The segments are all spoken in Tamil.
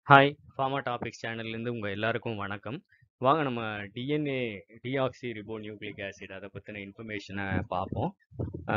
ஹாய்! ஃபார்மா டாபிக்ஸ் சேனல்லேருந்து உங்க எல்லாருக்கும் வணக்கம். வாங்க நம்ம DNA deoxy ribo nucleic acid அத பத்தின இன்ஃபர்மேஷன பார்ப்போம். ஆ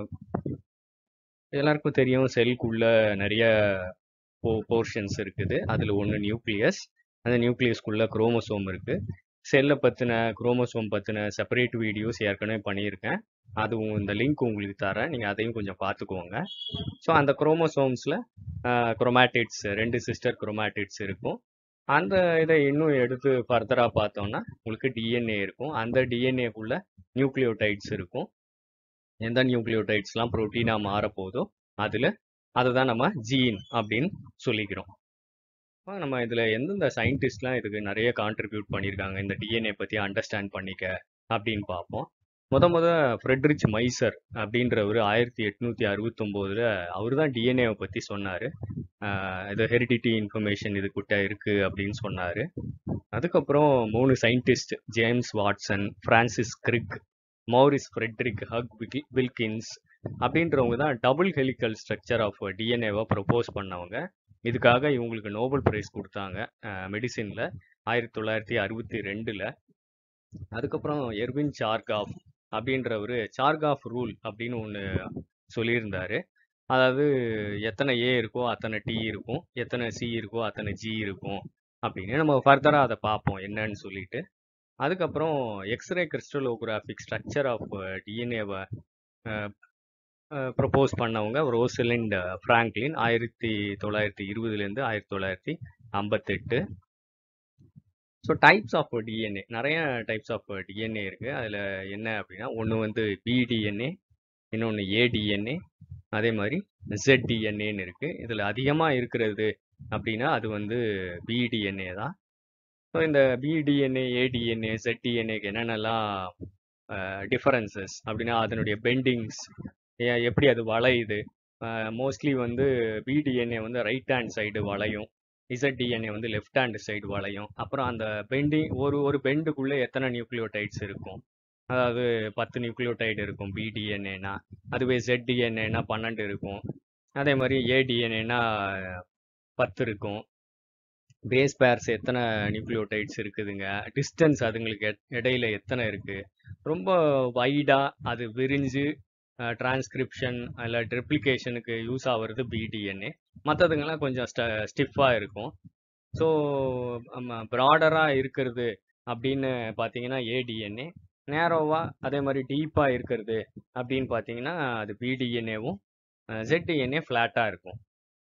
எல்லாருக்கும் தெரியும் செல்குள்ள நெறைய போ போர்ஷன்ஸ் இருக்குது. அதுல ஒண்ணு நியூக்ளியஸ். அந்த நியூக்ளியஸ்க்குள்ள குரோமோசோம் இருக்கு. செல்ல பத்தின குரோமோசோம் பத்தின செப்பரேட் வீடியோஸ் ஏற்கனவே பண்ணியிருக்கேன். அதுவும் இந்த லிங்க் உங்களுக்கு தரேன். நீங்க அதையும் கொஞ்சம் பார்த்துக்கோங்க. ஸோ அந்த குரோமோசோம்ஸ்ல அ குரோமாடிட்ஸ் 2 சிஸ்டர் குரோமாடிட்ஸ் இருக்கும். அந்த இத இன்னும் எடுத்து ஃபர்தரா பார்த்தோம்னா, உங்களுக்கு டிஎன்ஏ இருக்கும். அந்த டிஎன்ஏக்குள்ள நியூக்ளியோடைட்ஸ் இருக்கும். எந்த நியூக்ளியோடைட்ஸ்லாம் புரோட்டீனா மாறப்போதோ, அதுல அததான் நம்ம ஜீன் அப்படின்னு சொல்லிக்கிறோம். இப்ப நம்ம இதுல எந்தெந்த சயின்டிஸ்ட்லாம் இதுக்கு நெறைய கான்ட்ரிபியூட் பண்ணியிருக்காங்க, இந்த டிஎன்ஏ பத்தி அண்டர்ஸ்டாண்ட் பண்ணிக்க அப்படின்னு பார்ப்போம். மொத மொத ஃப்ரெட்ரிச் மைசர் அப்படின்றவரு 1869ல அவரு தான் டிஎன்ஏவ பத்தி சொன்னாரு. அ இது ஹெரிடிட்டி இன்ஃபர்மேஷன் இதுகிட்ட இருக்கு அப்படின்னு சொன்னாரு. அதுக்கப்புறம் 3 scientist James Watson, Francis Crick, Maurice Frederick Hugh விகி வில்கின்ஸ் அப்படின்றவங்க தான் டபுள் ஹெலிகல் ஸ்ட்ரக்சர் ஆஃப் டிஎன்ஏவ ப்ரொபோஸ் பண்ணவங்க. இதுக்காக இவங்களுக்கு நோபல் பிரைஸ் குடுத்தாங்க. அ மெடிசின்ல 1962ல. அதுக்கப்புறம் எர்வின் சார்காஃப் அப்படின்றவரு சார்காஃப் ரூல் அப்படின்னு ஒண்ணு சொல்லியிருந்தாரு. அதாவது எத்தன ஏ இருக்கோ அத்தன டி இருக்கும். எத்தன சி இருக்கோ அத்தன ஜி இருக்கும் அப்படின்னு. நம்ம ஃபர்தரா அத பார்ப்போம் என்னன்னு சொல்லிட்டு. அதுக்கப்புறம் எக்ஸ்ரே கிரிஸ்டலோகிராஃபிக் ஸ்ட்ரக்சர் ஆஃப் டிஎன்ஏவ அ அ ப்ரொபோஸ் பண்ணவங்க ரோசலிண்ட் பிராங்க்லின் 1920லேருந்து 1958. ஸோ டைப்ஸ் ஆஃப் டிஎன்ஏ நெறைய டைப்ஸ் ஆஃப் டிஎன்ஏ இருக்கு. அதுல என்ன அப்படின்னா, ஒண்ணு வந்து பிடிஎன்ஏ, இன்னொன்னு ஏடிஎன்ஏ, அதே மாரி இசட்டிஎன்ஏன்னு இருக்கு. இதுல அதிகமா இருக்கிறது அப்படின்னா, அது வந்து பிடிஎன்ஏ தான். ஸோ இந்த பிடிஎன்ஏ, ஏடிஎன்ஏ, இசட்டிஎன்ஏக்கு என்னென்னலாம் அ டிஃபரன்ஸஸ் அப்படின்னா, அதனுடைய பெண்டிங்ஸ் எ எப்படி அது வளையுது. அ மோஸ்ட்லி வந்து பிடிஎன்ஏ வந்து ரைட் ஹேண்ட் சைடு வளையும். இசட்டிஎன்ஏ வந்து லெஃப்ட் ஹேண்ட் சைடு வளையும். அப்புறம் அந்த பெண்டிங் ஒரு ஒரு பெண்டுக்குள்ள எத்தன நியூக்ளியோடைட்ஸ் இருக்கும். அதாவது 10 நியூக்ளியோடைடு இருக்கும் பிடிஎன்ஏன்னா. அதுவே இசட்டிஎன்ஏன்னா 12 இருக்கும். அதே மாரி ஏடிஎன்ஏன்னா 10 இருக்கும். பேஸ் பேர்ஸ் எத்தன நியூக்ளியோடைட்ஸ் இருக்குதுங்க. டிஸ்டன்ஸ் அதுங்களுக்கு எ இடையில எத்தன இருக்கு. ரொம்ப வைடா அது விரிஞ்சு அ டிரான்ஸ்கிரிப்ஷன் இல்ல ரெப்ளிகேஷனுக்கு யூஸ் ஆவறது பிடிஎன்ஏ. மத்ததுங்கலாம் கொஞ்சம் ஸ்ட ஸ்டிஃப்பா இருக்கும். ஸோ நம்ம பிராடரா இருக்கிறது அப்படின்னு பார்த்தீங்கன்னா ஏடிஎன்ஏ. நேரோவா அதே மாரி டீப்பா இருக்கிறது அப்படின்னு பார்த்தீங்கன்னா, அது பிடிஎன்ஏவும், அ இசட்டிஎன்ஏ ஃப்ளாட்டா இருக்கும்.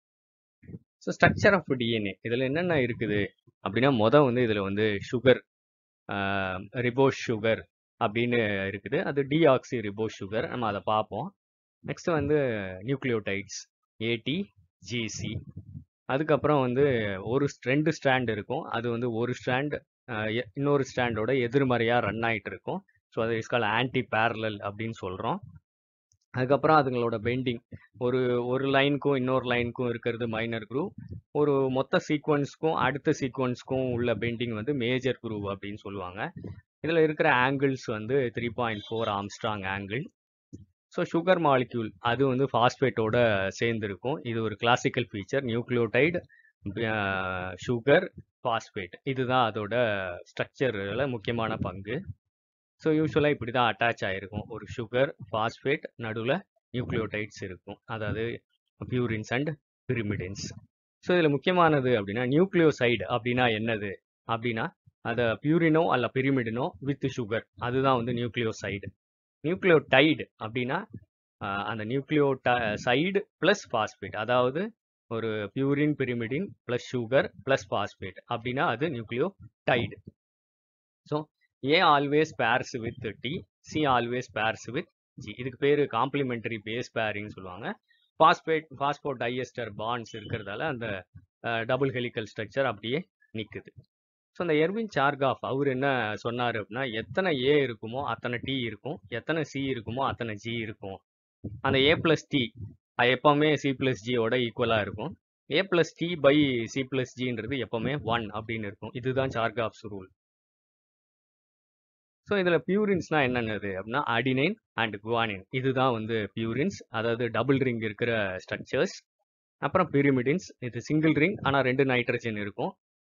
ஸோ ஸ்ட்ரக்சர் ஆஃப் டிஎன்ஏ இதுல என்னென்ன இருக்குது அப்படின்னா, மொத வந்து இதுல வந்து சுகர் அ ரிபோஸ் சுகர் அப்படின்னு இருக்குது. அது டிஆக்ஸி ரிபோஸ் சுகர். நம்ம அத பார்ப்போம். நெக்ஸ்ட் வந்து நியூக்ளியோடைட்ஸ் ஏடி, ஜிசி. அதுக்கப்புறம் வந்து ஒரு 2 ஸ்ட்ராண்ட் இருக்கும். அது வந்து ஒரு ஸ்ட்ராண்ட் அ எ இன்னொரு ஸ்ட்ராண்டோட எதிர்மறையா ரன் ஆயிட்டு இருக்கும். ஸோ அது இஸ் கால்ட் ஆன்டி பேரலல் அப்படின்னு சொல்றோம். அதுக்கப்புறம் அதுங்களோட பெண்டிங் ஒரு ஒரு லைனுக்கும் இன்னொரு லைனுக்கும் இருக்கிறது மைனர் குரூவ். ஒரு மொத்த சீக்வென்ஸ்க்கும் அடுத்த சீக்வென்ஸ்க்கும் உள்ள பெண்டிங் வந்து மேஜர் குரூவ் அப்படின்னு சொல்லுவாங்க. இதுல இருக்கிற ஆங்கிள்ஸ் வந்து 3.4 Armstrong angle. So sugar molecule அது வந்து பாஸ்பேட்டோட சேர்ந்திருக்கும். இது ஒரு கிளாசிக்கல் ஃபீச்சர். நியூக்ளியோடைடு, அ சுகர், பாஸ்பேட். இதுதான் அதோட ஸ்ட்ரக்சர்ல முக்கியமான பங்கு. ஸோ யூசுவலா இப்படி தான் அட்டாச் ஆயிருக்கும். ஒரு சுகர், பாஸ்பேட் நடுவுல நியூக்ளியோடைட்ஸ் இருக்கும். அதாவது பியூரின்ஸ் அண்ட் பிரிமிடின்ஸ். ஸோ இதுல முக்கியமானது அப்படின்னா, நியூக்ளியோசைடு அப்படின்னா என்னது அப்படின்னா, அத பியூரினோ அல்ல பிரிமிடினோ வித் சுகர் அதுதான் வந்து நியூக்ளியோசைடு. நியூக்ளியோடைடு அப்படின்னா, அ அந்த நியூக்ளியோட சைடு பிளஸ் பாஸ்பேட். அதாவது ஒரு purine, pyrimidine plus sugar plus phosphate அப்படின்னா அது nucleotide. So A always pairs with T, C always pairs with G. இதுக்கு பேரு காம்ப்ளிமெண்டரி பேஸ் பேரிங்ன்னு சொல்லுவாங்க. பாஸ்பேட் பாஸ்போடைஎஸ்டர் பாண்ட்ஸ் இருக்கிறதால அந்த அ டபுள் ஹெலிகல் ஸ்ட்ரக்சர் அப்படியே நிக்குது. ஸோ இந்த எர்வின் சார்காஃப் அவரு என்ன சொன்னாரு அப்படின்னா, எத்தன ஏ இருக்குமோ அத்தன டி இருக்கும். எத்தன சி இருக்குமோ அத்தன ஜி இருக்கும். அந்த ஏ பிளஸ் டி அது எப்பவுமே சி பிளஸ் ஜியோட ஈக்குவலா இருக்கும். A plus T by C plus ஜின்றது எப்பவுமே 1 அப்படின்னு இருக்கும். இதுதான் சார்காஃப்ஸ் ரூல். ஸோ இதுல பியூரின்ஸ்னா என்னென்னது அப்படின்னா, அடினைன் அண்ட் குவானின். இதுதான் வந்து பியூரின்ஸ். அதாவது டபுள் ரிங் இருக்கிற ஸ்ட்ரக்சர்ஸ். அப்புறம் பிரிமிடின்ஸ் இது சிங்கிள் ரிங் ஆனால் ரெண்டு நைட்ரஜன் இருக்கும்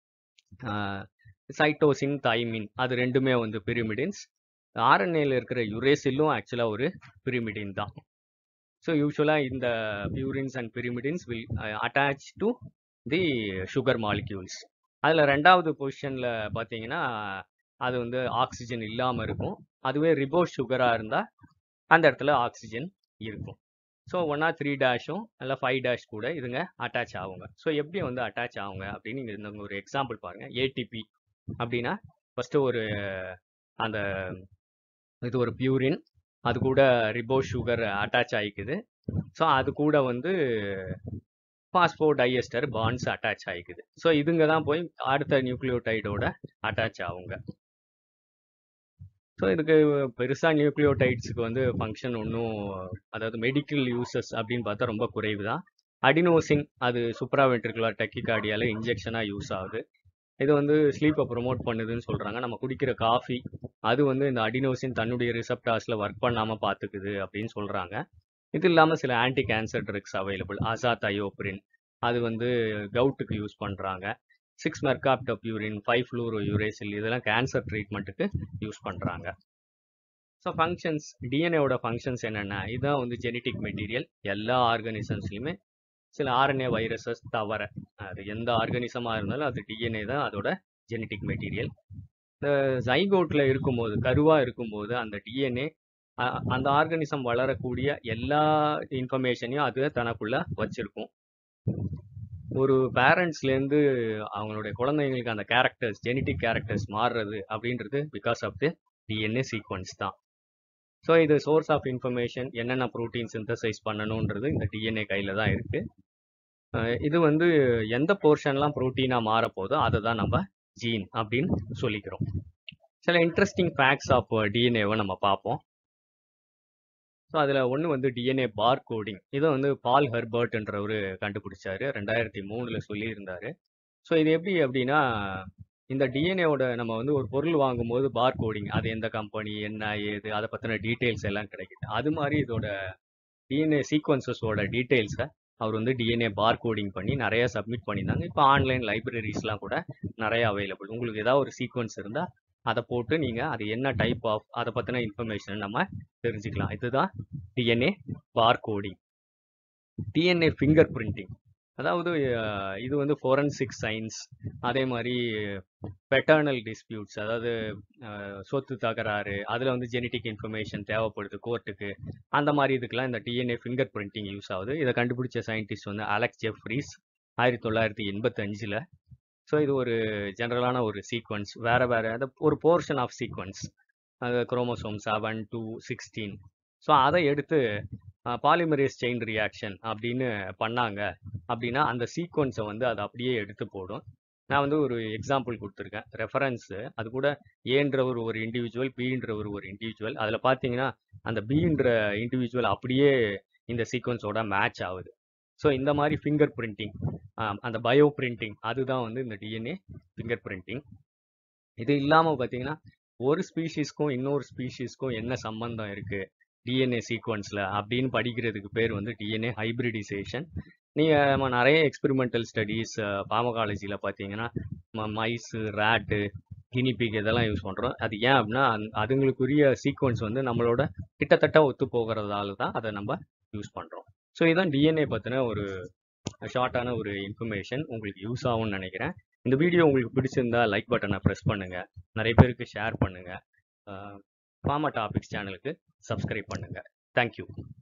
சைட்டோசின் தைமின் அது ரெண்டுமே வந்து பிரிமிடின்ஸ் ஆர்என்ஏல இருக்கிற யுரேசிலும் ஆக்சுவலாக ஒரு பிரிமிடின் தான் ஸோ யூஸ்வலாக இந்த purines and pyrimidines will attach to the sugar molecules அதில் ரெண்டாவது பொசிஷனில் பார்த்தீங்கன்னா அது வந்து ஆக்சிஜன் இல்லாமல் இருக்கும் அதுவே ரிபோஸ் சுகராக இருந்தால் அந்த இடத்துல ஆக்சிஜன் இருக்கும் ஸோ ஒன்னா த்ரீ டேஷும் இல்லை ஃபைவ் டேஷ் கூட இதுங்க அட்டாச் ஆகுங்க ஸோ எப்படி வந்து அட்டாச் ஆகுங்க அப்படின்னு நீங்கள் இந்த ஒரு எக்ஸாம்பிள் பாருங்கள் ஏடிபி அப்படின்னா ஃபஸ்ட்டு ஒரு அந்த இது ஒரு பியூரின் அது கூட ரிபோ சுகர் அட்டாச் ஆகிக்குது ஸோ அது கூட வந்து பாஸ்போ டைஎஸ்டர் பாண்ட்ஸ் அட்டாச் ஆகிக்குது ஸோ இதுங்க தான் போய் அடுத்த நியூக்ளியோடைடோட அட்டாச் ஆகுங்க ஸோ இதுக்கு பெருசாக நியூக்ளியோடைட்ஸுக்கு வந்து ஃபங்க்ஷன் ஒன்றும் அதாவது மெடிக்கல் யூசஸ் அப்படின்னு பார்த்தா ரொம்ப குறைவு தான் அடினோசின் அது சுப்ராவென்ட்ரிகுலர் டெக்கிகார்டியால இன்ஜெக்ஷனாக யூஸ் ஆகுது இது வந்து ஸ்லீப்பை ப்ரொமோட் பண்ணுதுன்னு சொல்கிறாங்க நம்ம குடிக்கிற காஃபி அது வந்து இந்த அடினோசின் தன்னுடைய ரிசப்டாஸில் ஒர்க் பண்ணாமல் பார்த்துக்குது அப்படின்னு சொல்கிறாங்க இது இல்லாமல் சில anti cancer drugs available azathioprine அது வந்து கவுட்டுக்கு யூஸ் பண்ணுறாங்க six mercaptopurine five fluorouracil இதெல்லாம் கேன்சர் ட்ரீட்மெண்ட்டுக்கு யூஸ் பண்ணுறாங்க ஸோ ஃபங்க்ஷன்ஸ் டிஎன்ஏவோட ஃபங்க்ஷன்ஸ் என்னென்ன இதுதான் வந்து ஜெனட்டிக் மெட்டீரியல் எல்லா ஆர்கனிசம்ஸ்லையுமே சில ஆர்என்ஏ வைரஸஸ் தவிர அது எந்த ஆர்கனிசமாக இருந்தாலும் அது டிஎன்ஏ தான் அதோட ஜெனட்டிக் மெட்டீரியல் இந்த ஜைகோட்டில் இருக்கும்போது கருவாக இருக்கும்போது அந்த டிஎன்ஏ அந்த ஆர்கனிசம் வளரக்கூடிய எல்லா இன்ஃபர்மேஷனையும் அது தனக்குள்ள வச்சிருக்கும் ஒரு பேரண்ட்ஸ்லேருந்து அவங்களுடைய குழந்தைங்களுக்கு அந்த கேரக்டர்ஸ் ஜெனட்டிக் கேரக்டர்ஸ் மாறுறது அப்படின்றது because of the DNA sequence தான் ஸோ இது சோர்ஸ் ஆஃப் இன்ஃபர்மேஷன் என்னென்ன ப்ரோட்டீன் சிந்தசைஸ் பண்ணணுன்றது இந்த டிஎன்ஏ கையில் தான் இருக்குது இது வந்து எந்த போர்ஷன்லாம் ப்ரோட்டீனாக மாறப்போதோ அதை தான் நம்ம ஜீன் அப்படின்னு சொல்லிக்கிறோம் சில இன்ட்ரெஸ்டிங் ஃபேக்ட்ஸ் ஆஃப் டிஎன்ஏவை நம்ம பார்ப்போம் ஸோ அதில் ஒன்று வந்து டிஎன்ஏ பார் கோடிங் இதை வந்து பால் ஹெர்பர்ட்ன்றவர் கண்டுபிடிச்சாரு ரெண்டாயிரத்தி மூணில் சொல்லியிருந்தாரு ஸோ இது எப்படி அப்படின்னா இந்த டிஎன்ஏவோட நம்ம வந்து ஒரு பொருள் வாங்கும்போது பார் கோடிங் அது எந்த கம்பெனி என்ன ஏது அதை பற்றின டீட்டெயில்ஸ் எல்லாம் கிடைக்குது அது மாதிரி இதோட டிஎன்ஏ சீக்வன்சஸோட டீட்டெயில்ஸை அவர் வந்து டிஎன்ஏ பார் கோடிங் பண்ணி நிறைய சப்மிட் பண்ணியிருந்தாங்க இப்போ ஆன்லைன் லைப்ரரிஸ்லாம் கூட நிறைய அவைலபிள் உங்களுக்கு ஏதாவது ஒரு சீக்வன்ஸ் இருந்தால் அதை போட்டு நீங்கள் அது என்ன டைப் ஆஃப் அதை பற்றின இன்ஃபர்மேஷன் நம்ம தெரிஞ்சுக்கலாம் இதுதான் DNA for coding DNA fingerprinting அதாவது இது வந்து ஃபோரன்சிக் சயின்ஸ் அதே மாதிரி பெட்டர்னல் டிஸ்பியூட்ஸ் அதாவது சொத்து தகராறு அதில் வந்து ஜெனட்டிக் இன்ஃபர்மேஷன் தேவைப்படுது கோர்ட்டுக்கு அந்த மாதிரி இதுக்கெல்லாம் இந்த டிஎன்ஏ ஃபிங்கர் பிரிண்டிங் யூஸ் ஆகுது இதை கண்டுபிடிச்ச சயின்டிஸ்ட் வந்து அலெக்ஸ் ஜெஃப்ரீஸ் ஆயிரத்தி தொள்ளாயிரத்தி எண்பத்தஞ்சில் ஸோ இது ஒரு ஜென்ரலான ஒரு சீக்வன்ஸ் வேறு வேறு அந்த ஒரு போர்ஷன் ஆஃப் சீக்வன்ஸ் அது chromosome seven two sixteen so அதை எடுத்து பாலிமரேஸ் செயின் ரியாக்ஷன் அப்படின்னு பண்ணாங்க அப்படின்னா அந்த சீக்வன்ஸை வந்து அதை அப்படியே எடுத்து போடும் நான் வந்து ஒரு எக்ஸாம்பிள் கொடுத்துருக்கேன் ரெஃபரன்ஸு அது கூட ஏன்றவர் ஒரு இண்டிவிஜுவல் பின்றவர் ஒரு இண்டிவிஜுவல் அதில் பார்த்தீங்கன்னா அந்த பின்ற இண்டிவிஜுவல் அப்படியே இந்த சீக்வன்ஸோட மேட்ச் ஆகுது ஸோ இந்த மாதிரி ஃபிங்கர் பிரிண்டிங் அந்த பயோ பிரிண்டிங் அதுதான் வந்து இந்த டிஎன்ஏ ஃபிங்கர் பிரிண்டிங் இது இல்லாமல் பார்த்தீங்கன்னா ஒரு ஸ்பீஷீஸ்க்கும் இன்னொரு ஸ்பீஷீஸ்க்கும் என்ன சம்பந்தம் இருக்குது டிஎன்ஏ சீக்வன்ஸில் அப்படின்னு படிக்கிறதுக்கு பேர் வந்து டிஎன்ஏ ஹைப்ரிடிசேஷன் நீங்கள் நம்ம நிறைய எக்ஸ்பெரிமெண்டல் ஸ்டடீஸ் பாமகாலஜியில் பார்த்தீங்கன்னா மைஸு ரேட்டு கினிபிக் இதெல்லாம் யூஸ் பண்ணுறோம் அது ஏன் அப்படின்னா அதுங்களுக்குரிய சீக்வன்ஸ் வந்து நம்மளோட கிட்டத்தட்ட ஒத்து போகிறதால தான் அதை நம்ம யூஸ் பண்ணுறோம் ஸோ இதுதான் டிஎன்ஏ பற்றின ஒரு ஷார்ட்டான ஒரு இன்ஃபர்மேஷன் உங்களுக்கு யூஸ் ஆகும்னு நினைக்கிறேன் இந்த வீடியோ உங்களுக்கு பிடிச்சிருந்தா லைக் பட்டனை ப்ரெஸ் பண்ணுங்கள் நிறைய பேருக்கு ஷேர் பண்ணுங்கள் ஃபார்மா டாபிக்ஸ் சேனலுக்கு சப்ஸ்கிரைப் பண்ணுங்கள் தேங்க்யூ